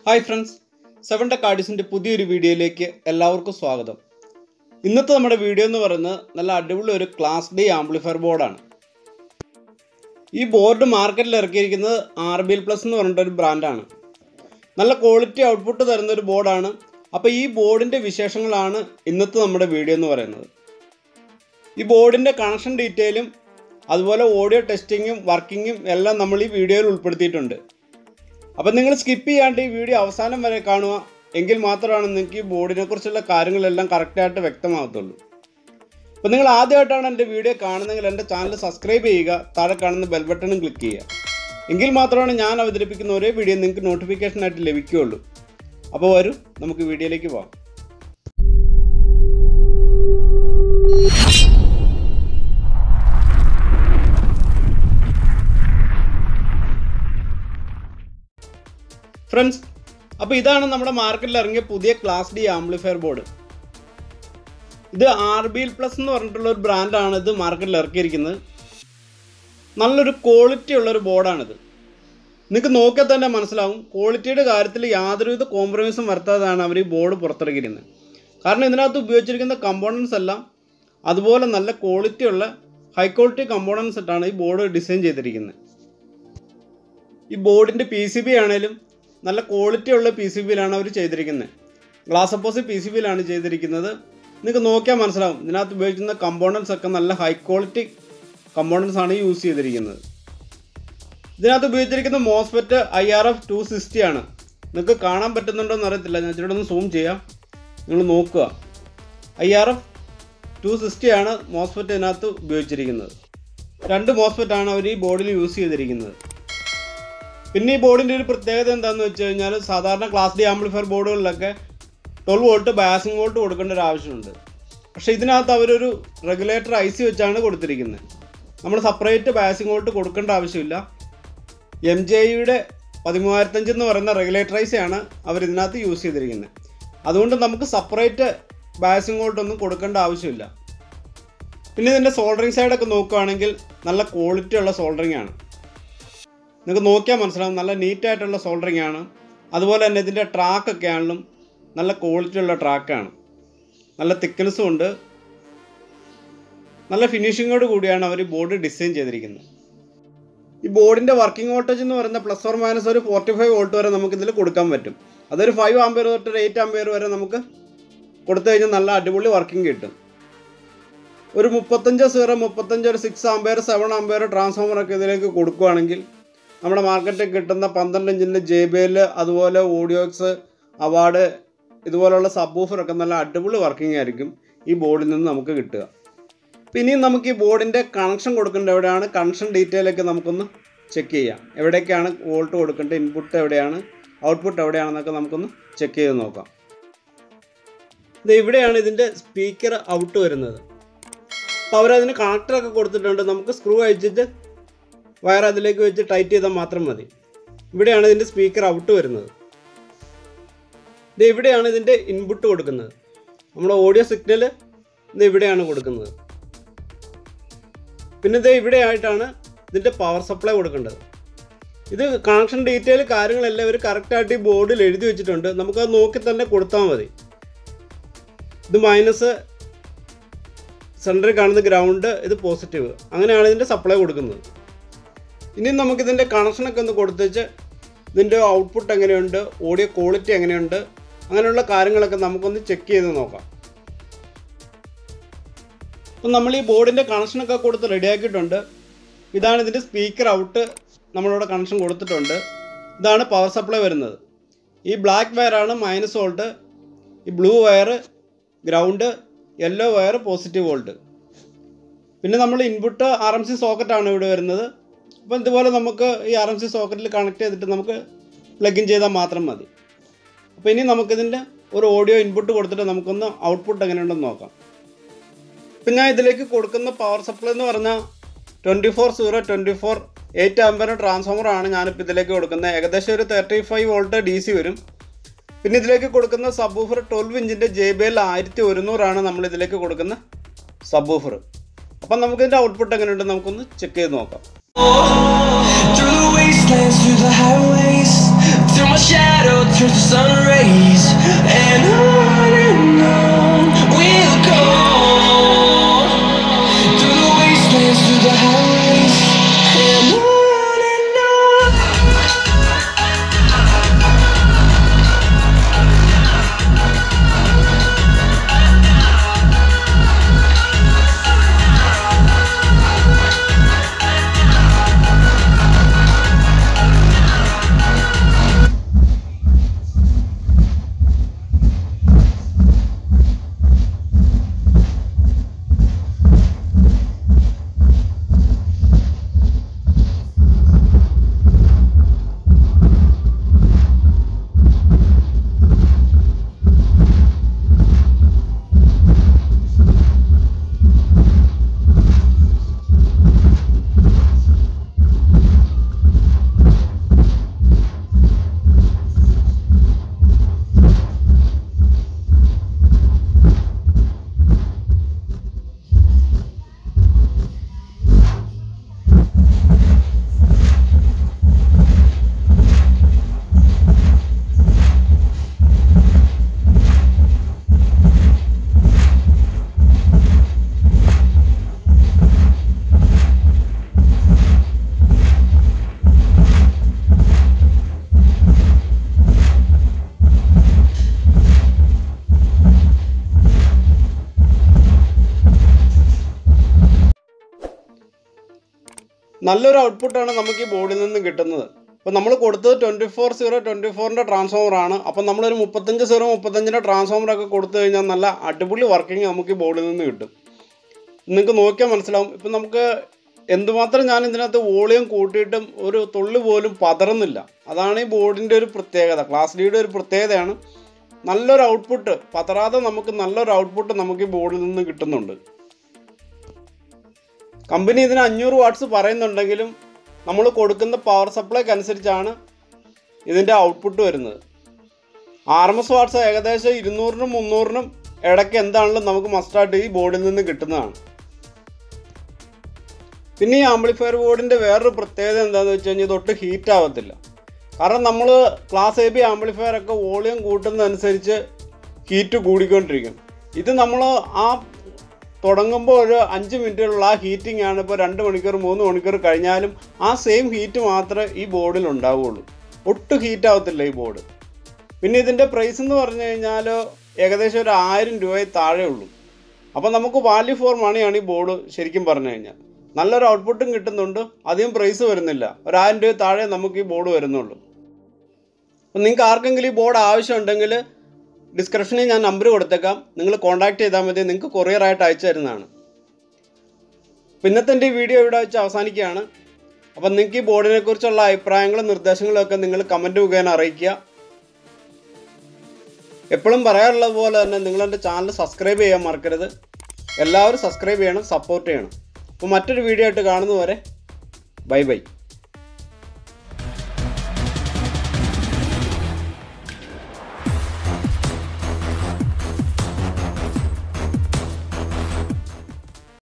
Hi friends seven tech ആർട്ടിസിൻ്റെ പുതിയൊരു വീഡിയോയിലേക്ക് എല്ലാവർക്കും സ്വാഗതം ഇന്നത്തെ നമ്മുടെ വീഡിയോ എന്ന് പറയുന്നത് നല്ല അടിപൊളി ഒരു ക്ലാസ് ഡി ആംപ്ലിഫയർ ബോർഡാണ് ഈ ബോർഡ് മാർക്കറ്റിൽ ഇറക്കിയിരിക്കുന്നത് ആർ ബി എൽ പ്ലസ് എന്ന് പറഞ്ഞിട്ടൊരു ബ്രാൻഡാണ് നല്ല ക്വാളിറ്റി ഔട്ട്പുട്ട് തരുന്ന ഒരു ബോർഡാണ് അപ്പോൾ ഈ ബോർഡിൻ്റെ വിശേഷങ്ങളാണ് ഇന്നത്തെ നമ്മുടെ വീഡിയോ എന്ന് പറയുന്നത് ഈ ബോർഡിൻ്റെ കണക്ഷൻ ഡീറ്റെയിലും അതുപോലെ ഓഡിയോ ടെസ്റ്റിങ്ങും വർക്കിങ്ങും എല്ലാം നമ്മൾ ഈ വീഡിയോയിൽ ഉൾപ്പെടുത്തിയിട്ടുണ്ട് അപ്പം നിങ്ങൾ സ്കിപ്പ് ചെയ്യാണ്ട് ഈ വീഡിയോ അവസാനം വരെ കാണുക എങ്കിൽ മാത്രമാണ് നിങ്ങൾക്ക് ഈ ബോർഡിനെ കുറിച്ചുള്ള കാര്യങ്ങളെല്ലാം കറക്റ്റായിട്ട് വ്യക്തമാകത്തുള്ളൂ അപ്പോൾ നിങ്ങൾ ആദ്യമായിട്ടാണ് എൻ്റെ വീഡിയോ കാണുന്നതെങ്കിൽ എൻ്റെ ചാനൽ സബ്സ്ക്രൈബ് ചെയ്യുക താഴെ കാണുന്ന ബെൽ ബട്ടണും ക്ലിക്ക് ചെയ്യുക എങ്കിൽ മാത്രമാണ് ഞാൻ അവതരിപ്പിക്കുന്ന ഒരേ വീഡിയോ നിങ്ങൾക്ക് നോട്ടിഫിക്കേഷനായിട്ട് ലഭിക്കുകയുള്ളൂ അപ്പോൾ വരൂ നമുക്ക് വീഡിയോയിലേക്ക് പോകാം ഫ്രണ്ട്സ് അപ്പോൾ ഇതാണ് നമ്മുടെ മാർക്കറ്റിൽ ഇറങ്ങിയ പുതിയ ക്ലാസ് ഡി ആംപ്ലിഫയർ ബോർഡ് ഇത് ആർ ബി എൽ പ്ലസ് എന്ന് പറഞ്ഞിട്ടുള്ള ഒരു ബ്രാൻഡാണ് ഇത് മാർക്കറ്റിൽ ഇറക്കിയിരിക്കുന്നത് നല്ലൊരു ക്വാളിറ്റി ഉള്ളൊരു ബോർഡാണിത് നിങ്ങൾക്ക് നോക്കിയാൽ തന്നെ മനസ്സിലാവും ക്വാളിറ്റിയുടെ കാര്യത്തിൽ യാതൊരുവിധ കോംപ്രമൈസും വരുത്താതാണ് അവർ ഈ ബോർഡ് പുറത്തിറക്കിയിരിക്കുന്നത് കാരണം ഇതിനകത്ത് ഉപയോഗിച്ചിരിക്കുന്ന കമ്പോണൻസ് എല്ലാം അതുപോലെ നല്ല ക്വാളിറ്റി ഉള്ള ഹൈ ക്വാളിറ്റി കമ്പോണൻസ് ഇട്ടാണ് ഈ ബോർഡ് ഡിസൈൻ ചെയ്തിരിക്കുന്നത് ഈ ബോർഡിൻ്റെ പി സി ബി ആണേലും നല്ല ക്വാളിറ്റി ഉള്ള പി സി ബിയിലാണ് അവർ ചെയ്തിരിക്കുന്നത് ഗ്ലാസ് അപ്പോസി പി സി ബിയിലാണ് ചെയ്തിരിക്കുന്നത് നിങ്ങൾക്ക് നോക്കിയാൽ മനസ്സിലാവും ഇതിനകത്ത് ഉപയോഗിക്കുന്ന കമ്പോണൻസ് ഒക്കെ നല്ല ഹൈ ക്വാളിറ്റി കമ്പോണൻസ് ആണ് യൂസ് ചെയ്തിരിക്കുന്നത് ഇതിനകത്ത് ഉപയോഗിച്ചിരിക്കുന്ന MOSFET I R F two sixty ആണ് നിങ്ങൾക്ക് കാണാൻ പറ്റുന്നുണ്ടോ എന്ന് അറിയത്തില്ല ഞാൻ ഇച്ചിരി ഒന്ന് സൂം ചെയ്യാം നിങ്ങൾ നോക്കുക I R F two sixty ആണ് മോസ്ഫെറ്റ് ഇതിനകത്ത് ഉപയോഗിച്ചിരിക്കുന്നത് രണ്ട് മോസ്ഫെറ്റ് ആണ് അവർ ഈ ബോർഡിൽ യൂസ് ചെയ്തിരിക്കുന്നത് പിന്നെ ഈ ബോർഡിൻ്റെ ഒരു പ്രത്യേകത എന്താണെന്ന് വെച്ച് കഴിഞ്ഞാൽ സാധാരണ ക്ലാസ് ഡി ആംപ്ലിഫയർ ബോർഡുകളിലൊക്കെ ട്വൽവ് വോൾട്ട് ബാസിംഗ് വോൾട്ട് കൊടുക്കേണ്ട ഒരു ആവശ്യമുണ്ട് പക്ഷേ ഇതിനകത്ത് അവരൊരു റെഗുലേറ്റർ ഐ സി വെച്ചാണ് കൊടുത്തിരിക്കുന്നത് നമ്മൾ സെപ്പറേറ്റ് ബാസിംഗ് വോൾട്ട് കൊടുക്കേണ്ട ആവശ്യമില്ല എം ജെ യുടെ പതിമൂവായിരത്തഞ്ച് എന്ന് പറയുന്ന റെഗുലേറ്റർ ഐ സി ആണ് അവർ ഇതിനകത്ത് യൂസ് ചെയ്തിരിക്കുന്നത് അതുകൊണ്ട് നമുക്ക് സെപ്പറേറ്റ് ബാസിംഗ് വോൾട്ട് ഒന്നും കൊടുക്കേണ്ട ആവശ്യമില്ല പിന്നെ ഇതിൻ്റെ സോൾഡറിങ് സൈഡൊക്കെ നോക്കുകയാണെങ്കിൽ നല്ല ക്വാളിറ്റി ഉള്ള സോൾഡറിങ് ആണ് നിങ്ങൾക്ക് നോക്കിയാൽ മനസ്സിലാവും നല്ല നീറ്റായിട്ടുള്ള സോൾഡറിങ് ആണ് അതുപോലെ തന്നെ ഇതിൻ്റെ ട്രാക്കൊക്കെ ആണെങ്കിലും നല്ല ക്വാളിറ്റി ഉള്ള ട്രാക്കാണ് നല്ല തിക്നെസ്സും ഉണ്ട് നല്ല ഫിനിഷിങ്ങോട് കൂടിയാണ് അവർ ബോർഡ് ഡിസൈൻ ചെയ്തിരിക്കുന്നത് ഈ ബോർഡിൻ്റെ വർക്കിംഗ് വോൾട്ടേജ് എന്ന് പറയുന്ന പ്ലസ് ഓർ മൈനസ് ഒരു ഫോർട്ടി ഫൈവ് വോൾട്ട് വരെ നമുക്ക് ഇതിൽ കൊടുക്കാൻ പറ്റും അതൊരു ഫൈവ് ആംബിയർ തൊട്ട് ഒരു എയ്റ്റ് ആംബിയർ വരെ നമുക്ക് കൊടുത്തു കഴിഞ്ഞാൽ നല്ല അടിപൊളി വർക്കിംഗ് കിട്ടും ഒരു മുപ്പത്തഞ്ച് സീറോ മുപ്പത്തഞ്ച് ഒരു സിക്സ് ആംബിയർ സെവൻ ആംബിയർ ട്രാൻസ്ഫോമറൊക്കെ ഇതിലേക്ക് കൊടുക്കുകയാണെങ്കിൽ നമ്മുടെ മാർക്കറ്റിൽ കിട്ടുന്ന പന്ത്രണ്ട് ഇഞ്ചിൻ്റെ ജെ ബി എൽ അതുപോലെ ഓഡിയോക്സ് അവാർഡ് ഇതുപോലുള്ള സബ്ബൂഫറൊക്കെ നല്ല അടിപൊളി വർക്കിംഗ് ആയിരിക്കും ഈ ബോർഡിൽ നിന്ന് നമുക്ക് കിട്ടുക പിന്നെയും നമുക്ക് ഈ ബോർഡിൻ്റെ കണക്ഷൻ കൊടുക്കേണ്ട എവിടെയാണ് കണക്ഷൻ ഡീറ്റെയിലൊക്കെ നമുക്കൊന്ന് ചെക്ക് ചെയ്യാം എവിടേക്കാണ് വോൾട്ട് കൊടുക്കേണ്ടത് ഇൻപുട്ട് എവിടെയാണ് ഔട്ട്പുട്ട് എവിടെയാണെന്നൊക്കെ നമുക്കൊന്ന് ചെക്ക് ചെയ്ത് നോക്കാം ഇത് ഇവിടെയാണ് ഇതിൻ്റെ സ്പീക്കർ ഔട്ട് വരുന്നത് അപ്പോൾ അവരതിന് കണക്ടറൊക്കെ കൊടുത്തിട്ടുണ്ട് നമുക്ക് സ്ക്രൂ അഴിച്ചിട്ട് വയർ അതിലേക്ക് വെച്ച് ടൈറ്റ് ചെയ്താൽ മാത്രം മതി ഇവിടെയാണ് ഇതിൻ്റെ സ്പീക്കർ ഔട്ട് വരുന്നത് ഇത് ഇവിടെയാണ് ഇതിൻ്റെ ഇൻപുട്ട് കൊടുക്കുന്നത് നമ്മുടെ ഓഡിയോ സിഗ്നൽ ഇത് ഇവിടെയാണ് കൊടുക്കുന്നത് പിന്നെ ഇത് ഇവിടെ ആയിട്ടാണ് ഇതിൻ്റെ പവർ സപ്ലൈ കൊടുക്കേണ്ടത് ഇത് കണക്ഷൻ ഡീറ്റെയിൽ കാര്യങ്ങളെല്ലാം ഇവർ കറക്റ്റായിട്ട് ഈ ബോർഡിൽ എഴുതി വെച്ചിട്ടുണ്ട് നമുക്കത് നോക്കി തന്നെ കൊടുത്താൽ മതി ഇത് മൈനസ് സെൻറ്ററിൽ കാണുന്ന ഗ്രൗണ്ട് ഇത് പോസിറ്റീവ് അങ്ങനെയാണ് ഇതിൻ്റെ സപ്ലൈ കൊടുക്കുന്നത് ഇനി നമുക്കിതിൻ്റെ കണക്ഷനൊക്കെ ഒന്ന് കൊടുത്തേച്ച് ഇതിൻ്റെ ഔട്ട്പുട്ട് എങ്ങനെയുണ്ട് ഓഡിയോ ക്വാളിറ്റി എങ്ങനെയുണ്ട് അങ്ങനെയുള്ള കാര്യങ്ങളൊക്കെ നമുക്കൊന്ന് ചെക്ക് ചെയ്ത് നോക്കാം അപ്പം നമ്മൾ ഈ ബോർഡിൻ്റെ കണക്ഷനൊക്കെ കൊടുത്ത് റെഡിയാക്കിയിട്ടുണ്ട് ഇതാണ് ഇതിൻ്റെ സ്പീക്കർ ഔട്ട് നമ്മളിവിടെ കണക്ഷൻ കൊടുത്തിട്ടുണ്ട് ഇതാണ് പവർ സപ്ലൈ വരുന്നത് ഈ ബ്ലാക്ക് വയറാണ് മൈനസ് വോൾട്ട് ഈ blue wire ground yellow wire positive volt പിന്നെ നമ്മൾ ഇൻപുട്ട് ആർ എം സി സോക്കറ്റാണ് ഇവിടെ വരുന്നത് അപ്പോൾ ഇതുപോലെ നമുക്ക് ഈ ആർ എം സി സോക്കറ്റിൽ കണക്ട് ചെയ്തിട്ട് നമുക്ക് പ്ലഗിൻ ചെയ്താൽ മാത്രം മതി അപ്പോൾ ഇനി നമുക്കിതിൻ്റെ ഒരു ഓഡിയോ ഇൻപുട്ട് കൊടുത്തിട്ട് നമുക്കൊന്ന് ഔട്ട്പുട്ട് എങ്ങനെയുണ്ടെന്ന് നോക്കാം ഇപ്പം ഞാൻ ഇതിലേക്ക് കൊടുക്കുന്ന പവർ സപ്ലൈ എന്ന് പറഞ്ഞാൽ twenty four zero twenty four eight ampere ട്രാൻസ്ഫോമറാണ് ഞാനിപ്പോൾ ഇതിലേക്ക് കൊടുക്കുന്നത് ഏകദേശം ഒരു thirty five volt D C വരും പിന്നെ ഇതിലേക്ക് കൊടുക്കുന്ന സബ് ഊഫർ ട്വൽവ് ഇഞ്ചിൻ്റെ ജെ ബി എൽ ആയിരത്തി ഒരുന്നൂറാണ് നമ്മൾ ഇതിലേക്ക് കൊടുക്കുന്ന സബ് ഊഫർ അപ്പം നമുക്കിതിൻ്റെ ഔട്ട്പുട്ട് എങ്ങനെയുണ്ട് നമുക്കൊന്ന് ചെക്ക് ചെയ്ത് നോക്കാം Through the wastelands, through the highways, till my shadow turns catch the sun rays, and on and on we'll go. Through the wastelands, through the highways, and on and on. നല്ലൊരു ഔട്ട്പുട്ടാണ് നമുക്ക് ഈ ബോർഡിൽ നിന്ന് കിട്ടുന്നത് ഇപ്പോൾ നമ്മൾ കൊടുത്തത് ട്വൻറ്റി ഫോർ സീറോ ട്വൻറ്റി ഫോറിൻ്റെ ട്രാൻസ്ഫോമറാണ് അപ്പം നമ്മളൊരു മുപ്പത്തഞ്ച് സീറോ മുപ്പത്തഞ്ചിൻ്റെ ട്രാൻസ്ഫോമറൊക്കെ കൊടുത്തു കഴിഞ്ഞാൽ നല്ല അടിപൊളി വർക്കിംഗ് നമുക്ക് ഈ ബോർഡിൽ നിന്ന് കിട്ടും നിങ്ങൾക്ക് നോക്കിയാൽ മനസ്സിലാവും ഇപ്പം നമുക്ക് എന്തുമാത്രം ഞാൻ ഇതിനകത്ത് വോളിയം കൂട്ടിയിട്ടും ഒരു തുള്ളി പോലും പതറുന്നില്ല അതാണ് ഈ ബോർഡിൻ്റെ ഒരു പ്രത്യേകത ക്ലാസ് ഡിയുടെ ഒരു പ്രത്യേകതയാണ് നല്ലൊരു ഔട്ട്പുട്ട് പതറാതെ നമുക്ക് നല്ലൊരു ഔട്ട്പുട്ട് നമുക്ക് ഈ ബോർഡിൽ നിന്ന് കിട്ടുന്നുണ്ട് കമ്പനി ഇതിന് അഞ്ഞൂറ് വാട്ട്സ് പറയുന്നുണ്ടെങ്കിലും നമ്മൾ കൊടുക്കുന്ന പവർ സപ്ലൈക്ക് അനുസരിച്ചാണ് ഇതിൻ്റെ ഔട്ട്പുട്ട് വരുന്നത് ആർ എം എസ് വാട്ട്സ് ഏകദേശം ഇരുന്നൂറിനും മുന്നൂറിനും ഇടയ്ക്ക് എന്താണെങ്കിലും നമുക്ക് മസ്റ്റായിട്ട് ഈ ബോർഡിൽ നിന്ന് കിട്ടുന്നതാണ് പിന്നെ ഈ ആംപ്ലിഫയർ ബോർഡിൻ്റെ വേറൊരു പ്രത്യേകത എന്താണെന്ന് വെച്ച് കഴിഞ്ഞാൽ തൊട്ട് ഹീറ്റ് ആവത്തില്ല കാരണം നമ്മൾ ക്ലാസ് എ ബി ആംപ്ലിഫയർ ഒക്കെ വോളിയം കൂട്ടുന്നതനുസരിച്ച് ഹീറ്റ് കൂടിക്കൊണ്ടിരിക്കും ഇത് നമ്മൾ ആ തുടങ്ങുമ്പോൾ ഒരു അഞ്ച് മിനിറ്റിലുള്ള ആ ഹീറ്റിംഗ് ആണ് ഇപ്പോൾ രണ്ട് മണിക്കൂർ മൂന്ന് മണിക്കൂർ കഴിഞ്ഞാലും ആ സെയിം ഹീറ്റ് മാത്രമേ ഈ ബോർഡിൽ ഉണ്ടാവുകയുള്ളൂ ഒട്ടും ഹീറ്റ് ആവത്തില്ല ഈ ബോർഡ് പിന്നെ ഇതിൻ്റെ പ്രൈസ് എന്ന് പറഞ്ഞു കഴിഞ്ഞാൽ ഏകദേശം ഒരു ആയിരം രൂപയിൽ താഴെ ഉള്ളൂ അപ്പോൾ നമുക്ക് വാല്യൂ ഫോർ മണിയാണ് ഈ ബോർഡ് ശരിക്കും പറഞ്ഞു കഴിഞ്ഞാൽ നല്ലൊരു ഔട്ട്പുട്ടും കിട്ടുന്നുണ്ട് അധികം പ്രൈസ് വരുന്നില്ല ഒരു ആയിരം രൂപ താഴെ നമുക്ക് ഈ ബോർഡ് വരുന്നുള്ളൂ അപ്പം നിങ്ങൾക്ക് ആർക്കെങ്കിലും ഈ ബോർഡ് ആവശ്യമുണ്ടെങ്കിൽ ഡിസ്ക്രിപ്ഷനിൽ ഞാൻ നമ്പർ കൊടുത്തേക്കാം നിങ്ങൾ കോൺടാക്ട് ചെയ്താൽ മതി നിങ്ങൾക്ക് കൊറിയറായിട്ട് അയച്ചു തരുന്നതാണ് അപ്പോൾ ഇന്നത്തെ എൻ്റെ ഈ വീഡിയോ ഇവിടെ വെച്ച് അവസാനിക്കുകയാണ് അപ്പം നിങ്ങൾക്ക് ഈ ബോർഡിനെ കുറിച്ചുള്ള അഭിപ്രായങ്ങളും നിർദ്ദേശങ്ങളും ഒക്കെ നിങ്ങൾ കമൻറ്റ് മുഖേന അറിയിക്കുക എപ്പോഴും പറയാറുള്ളത് പോലെ തന്നെ നിങ്ങൾ എൻ്റെ ചാനൽ സബ്സ്ക്രൈബ് ചെയ്യാൻ മറക്കരുത് എല്ലാവരും സബ്സ്ക്രൈബ് ചെയ്യണം സപ്പോർട്ട് ചെയ്യണം അപ്പോൾ മറ്റൊരു വീഡിയോ ആയിട്ട് കാണുന്നവരെ ബൈ ബൈ